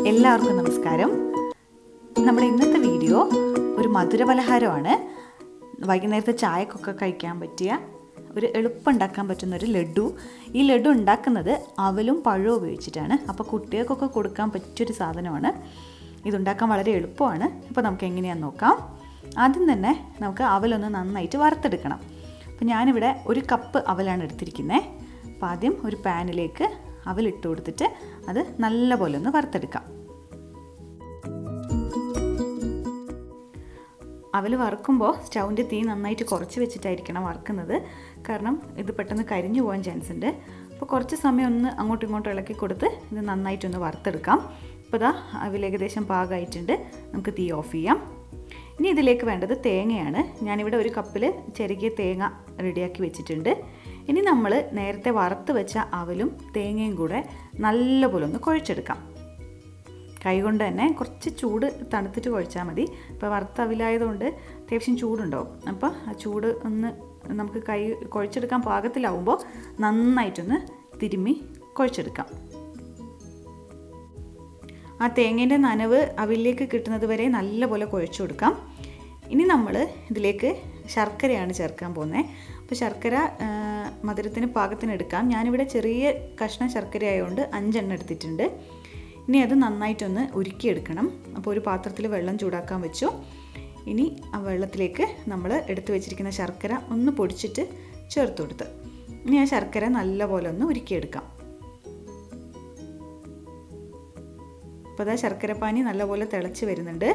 എല്ലാവർക്കും നമസ്കാരം നമ്മുടെ ഇന്നത്തെ വീഡിയോ ഒരു മധുര പലഹാരമാണ് വൈകുന്നേരത്തെ ചായക്കൊക്കെ കഴിക്കാൻ പറ്റിയ ഒരു എളുപ്പം ഉണ്ടാക്കാൻ പറ്റുന്ന ഒരു ലഡു ഈ ലഡു ഉണ്ടാക്കുന്നത് അവലും പഴവും ഉപയോഗിച്ചിട്ടാണ് അപ്പോൾ കുട്ടികൾക്കൊക്കെ കൊടുക്കാൻ പറ്റിയൊരു സാധനമാണ് ഇതുണ്ടാക്കാൻ വളരെ എളുപ്പമാണ് ഇപ്പോൾ നമുക്ക് എങ്ങനെയാണെന്ന് നോക്കാം ആദ്യം തന്നെ നമുക്ക് അവലൊന്ന് നന്നായിട്ട് വറുത്തെടുക്കണം അപ്പോൾ ഞാനിവിടെ ഒരു കപ്പ് അവലാണ് എടുത്തിരിക്കുന്നത് അപ്പോൾ ആദ്യം ഒരു പാനിലേക്ക് അവലിട്ട് കൊടുത്തിട്ട് അത് നല്ലപോലെ ഒന്ന് വറുത്തെടുക്കാം അവൽ വറുക്കുമ്പോൾ സ്റ്റൗവിൻ്റെ തീ നന്നായിട്ട് കുറച്ച് വെച്ചിട്ടായിരിക്കണം വറുക്കുന്നത് കാരണം ഇത് പെട്ടെന്ന് കരിഞ്ഞു പോകാൻ ചാൻസ് ഉണ്ട് അപ്പോൾ കുറച്ച് സമയം ഒന്ന് അങ്ങോട്ടും ഇങ്ങോട്ടും ഇളക്കി കൊടുത്ത് ഇത് നന്നായിട്ടൊന്ന് വറുത്തെടുക്കാം ഇപ്പോൾ ഇതാ അവൽ ഏകദേശം പാകമായിട്ടുണ്ട് നമുക്ക് തീ ഓഫ് ചെയ്യാം ഇനി ഇതിലേക്ക് വേണ്ടത് തേങ്ങയാണ് ഞാനിവിടെ ഒരു കപ്പിൽ ചെറുകിയ തേങ്ങ റെഡിയാക്കി വെച്ചിട്ടുണ്ട് ഇനി നമ്മൾ നേരത്തെ വറുത്ത് വെച്ച അവലും തേങ്ങയും കൂടെ നല്ലപോലെ ഒന്ന് കുഴച്ചെടുക്കാം കൈകൊണ്ട് തന്നെ കുറച്ച് ചൂട് തണുത്തിട്ട് കുഴച്ചാൽ മതി ഇപ്പോൾ വറുത്ത അവിലായതുകൊണ്ട് അത്യാവശ്യം ചൂടുണ്ടാവും അപ്പോൾ ആ ചൂട് ഒന്ന് നമുക്ക് കൈ കുഴച്ചെടുക്കാൻ പാകത്തിലാവുമ്പോൾ നന്നായിട്ടൊന്ന് തിരുമ്മി കുഴച്ചെടുക്കാം ആ തേങ്ങേൻ്റെ നനവ് അവിലേക്ക് കിട്ടുന്നത് വരെ നല്ലപോലെ കുഴച്ചു കൊടുക്കാം ഇനി നമ്മൾ ഇതിലേക്ക് ശർക്കരയാണ് ചേർക്കാൻ പോകുന്നത് അപ്പോൾ ശർക്കര മധുരത്തിന് പാകത്തിന് എടുക്കാം ഞാനിവിടെ ചെറിയ കഷ്ണം ശർക്കര ആയതുകൊണ്ട് അഞ്ചെണ്ണം എടുത്തിട്ടുണ്ട് ഇനി അത് നന്നായിട്ടൊന്ന് ഉരുക്കിയെടുക്കണം അപ്പോൾ ഒരു പാത്രത്തിൽ വെള്ളം ചൂടാക്കാൻ വെച്ചു ഇനി ആ വെള്ളത്തിലേക്ക് നമ്മൾ എടുത്തു വെച്ചിരിക്കുന്ന ശർക്കര ഒന്ന് പൊടിച്ചിട്ട് ചേർത്ത് കൊടുത്ത് ഇനി ആ ശർക്കര നല്ലപോലെ ഒന്ന് ഉരുക്കിയെടുക്കാം അപ്പോൾ അതാ ശർക്കരപ്പാനി നല്ലപോലെ തിളച്ച് വരുന്നുണ്ട്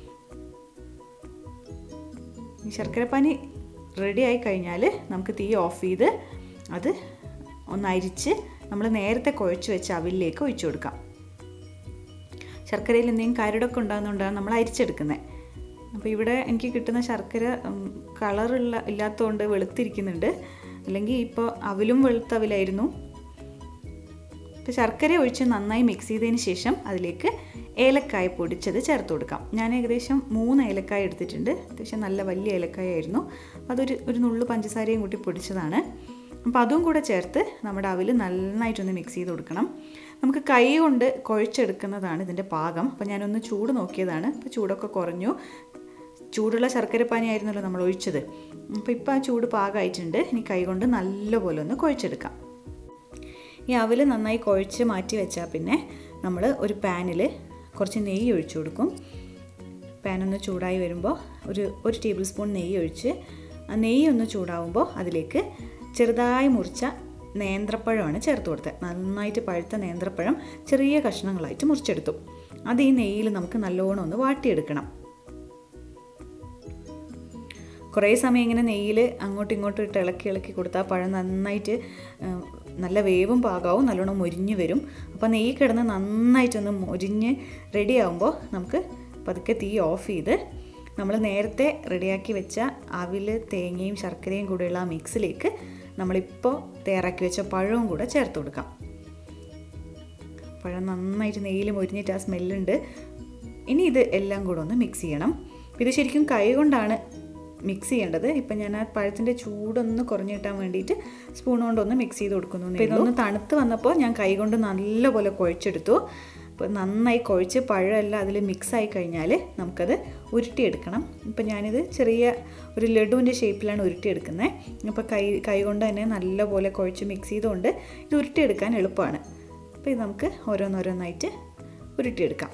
ഈ ശർക്കരപ്പാനി റെഡി ആയി കഴിഞ്ഞാൽ നമുക്ക് തീ ഓഫ് ചെയ്ത് അത് ഒന്ന് അരിച്ച് നമ്മൾ നേരത്തെ കുഴച്ച് വെച്ച അവിലേക്ക് ഒഴിച്ചു കൊടുക്കാം ശർക്കരയിൽ എന്തെങ്കിലും കരടൊക്കെ ഉണ്ടാകുന്നുണ്ടാണ് നമ്മൾ അരിച്ചെടുക്കുന്നത് അപ്പോൾ ഇവിടെ എനിക്ക് കിട്ടുന്ന ശർക്കര കളറുള്ള ഇല്ലാത്തതുകൊണ്ട് വെളുത്തിരിക്കുന്നുണ്ട് അല്ലെങ്കിൽ ഇപ്പോൾ അവലും വെളുത്ത അവിലായിരുന്നു ഇപ്പോൾ ശർക്കര ഒഴിച്ച് നന്നായി മിക്സ് ചെയ്തതിന് ശേഷം അതിലേക്ക് ഏലക്കായ പൊടിച്ചത് ചേർത്ത് കൊടുക്കാം ഞാൻ ഏകദേശം മൂന്ന് ഏലക്കായ എടുത്തിട്ടുണ്ട് അത്യാവശ്യം നല്ല വലിയ ഏലക്കായ ആയിരുന്നു അതൊരു ഒരു നുള്ളു പഞ്ചസാരയും കൂട്ടി പൊടിച്ചതാണ് അപ്പോൾ അതും കൂടെ ചേർത്ത് നമ്മുടെ അവിൽ നന്നായിട്ടൊന്ന് മിക്സ് ചെയ്ത് കൊടുക്കണം നമുക്ക് കൈ കൊണ്ട് കുഴച്ചെടുക്കുന്നതാണ് ഇതിൻ്റെ പാകം അപ്പോൾ ഞാനൊന്ന് ചൂട് നോക്കിയതാണ് അപ്പോൾ ചൂടൊക്കെ കുറഞ്ഞു ചൂടുള്ള ശർക്കരപ്പാനി ആയിരുന്നല്ലോ നമ്മൾ ഒഴിച്ചത് അപ്പോൾ ഇപ്പോൾ ആ ചൂട് പാകമായിട്ടുണ്ട് ഇനി കൈ കൊണ്ട് നല്ലപോലെ ഒന്ന് കുഴച്ചെടുക്കാം ഈ അവൽ നന്നായി കുഴച്ച് മാറ്റി വെച്ചാൽ പിന്നെ നമ്മൾ ഒരു പാനിൽ കുറച്ച് നെയ്യ് ഒഴിച്ചു കൊടുക്കും പാനൊന്ന് ചൂടായി വരുമ്പോൾ ഒരു ഒരു ടേബിൾ സ്പൂൺ നെയ്യ് ഒഴിച്ച് ആ നെയ്യ് ഒന്ന് ചൂടാവുമ്പോൾ അതിലേക്ക് ചെറുതായി മുറിച്ച നേന്ത്രപ്പഴമാണ് ചേർത്ത് കൊടുത്തത് നന്നായിട്ട് പഴുത്ത നേന്ത്രപ്പഴം ചെറിയ കഷ്ണങ്ങളായിട്ട് മുറിച്ചെടുത്തു അത് ഈ നെയ്യിൽ നമുക്ക് നല്ലോണം ഒന്ന് വാട്ടിയെടുക്കണം കുറേ സമയം ഇങ്ങനെ നെയ്യിൽ അങ്ങോട്ടും ഇങ്ങോട്ടും ഇട്ട് ഇളക്കി ഇളക്കി കൊടുത്താൽ പഴം നന്നായിട്ട് നല്ല വേവും പാകാവും നല്ലോണം മൊരിഞ്ഞ് വരും അപ്പോൾ നെയ്യ് കിടന്ന് നന്നായിട്ടൊന്ന് മൊരിഞ്ഞ് റെഡി ആകുമ്പോൾ നമുക്ക് പതുക്കെ തീ ഓഫ് ചെയ്ത് നമ്മൾ നേരത്തെ റെഡിയാക്കി വെച്ച അവിൽ തേങ്ങയും ശർക്കരയും കൂടെയുള്ള ആ മിക്സിലേക്ക് നമ്മളിപ്പോൾ തയ്യാറാക്കി വെച്ച പഴവും കൂടെ ചേർത്ത് കൊടുക്കാം പഴം നന്നായിട്ട് നെയ്യിൽ മൊരിഞ്ഞിട്ട് ആ സ്മെല്ലുണ്ട് ഇനി ഇത് എല്ലാം കൂടെ ഒന്ന് മിക്സ് ചെയ്യണം ഇത് ശരിക്കും കൈ കൊണ്ടാണ് മിക്സ് ചെയ്യേണ്ടത് ഇപ്പം ഞാൻ ആ പഴത്തിൻ്റെ ചൂടൊന്ന് കുറഞ്ഞു കിട്ടാൻ വേണ്ടിയിട്ട് സ്പൂൺ കൊണ്ടൊന്ന് മിക്സ് ചെയ്ത് കൊടുക്കുന്നു ഇതൊന്ന് തണുത്ത് വന്നപ്പോൾ ഞാൻ കൈ കൊണ്ട് നല്ലപോലെ കുഴച്ചെടുത്തു അപ്പോൾ നന്നായി കുഴച്ച് പഴമെല്ലാം അതിൽ മിക്സ് ആയി കഴിഞ്ഞാൽ നമുക്കത് ഉരുട്ടിയെടുക്കണം ഇപ്പം ഞാനിത് ചെറിയ ഒരു ലഡുവിൻ്റെ ഷേപ്പിലാണ് ഉരുട്ടിയെടുക്കുന്നത് അപ്പോൾ കൈ കൈ കൊണ്ട് തന്നെ നല്ലപോലെ കുഴച്ച് മിക്സ് ചെയ്തുകൊണ്ട് ഇത് ഉരുട്ടിയെടുക്കാൻ എളുപ്പമാണ് അപ്പോൾ ഇത് നമുക്ക് ഓരോന്നോരോന്നായിട്ട് ഉരുട്ടിയെടുക്കാം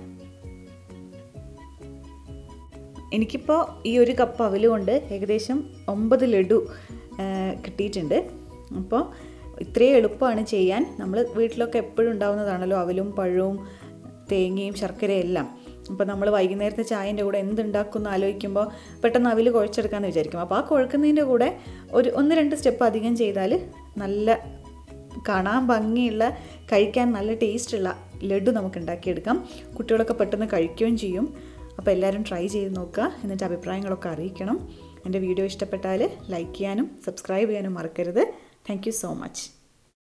എനിക്കിപ്പോൾ ഈ ഒരു കപ്പ് അവൽ കൊണ്ട് ഏകദേശം ഒമ്പത് ലഡു കിട്ടിയിട്ടുണ്ട് അപ്പോൾ ഇത്രയും എളുപ്പമാണ് ചെയ്യാൻ നമ്മൾ വീട്ടിലൊക്കെ എപ്പോഴും ഉണ്ടാവുന്നതാണല്ലോ അവലും പഴവും തേങ്ങയും ശർക്കരയും എല്ലാം അപ്പോൾ നമ്മൾ വൈകുന്നേരത്തെ ചായൻ്റെ കൂടെ എന്തുണ്ടാക്കുമെന്ന് ആലോചിക്കുമ്പോൾ പെട്ടെന്ന് അവിൽ കുഴച്ചെടുക്കാമെന്ന് വിചാരിക്കും അപ്പോൾ ആ കുഴക്കുന്നതിൻ്റെ കൂടെ ഒരു ഒന്ന് രണ്ട് സ്റ്റെപ്പ് അധികം ചെയ്താൽ നല്ല കാണാൻ ഭംഗിയുള്ള കഴിക്കാൻ നല്ല ടേസ്റ്റുള്ള ലഡു നമുക്ക് ഉണ്ടാക്കിയെടുക്കാം കുട്ടികളൊക്കെ പെട്ടെന്ന് കഴിക്കുകയും ചെയ്യും അപ്പോൾ എല്ലാവരും ട്രൈ ചെയ്ത് നോക്കുക എന്നിട്ട് അഭിപ്രായങ്ങളൊക്കെ അറിയിക്കണം എൻ്റെ വീഡിയോ ഇഷ്ടപ്പെട്ടാൽ ലൈക്ക് ചെയ്യാനും സബ്സ്ക്രൈബ് ചെയ്യാനും മറക്കരുത് താങ്ക് സോ മച്ച്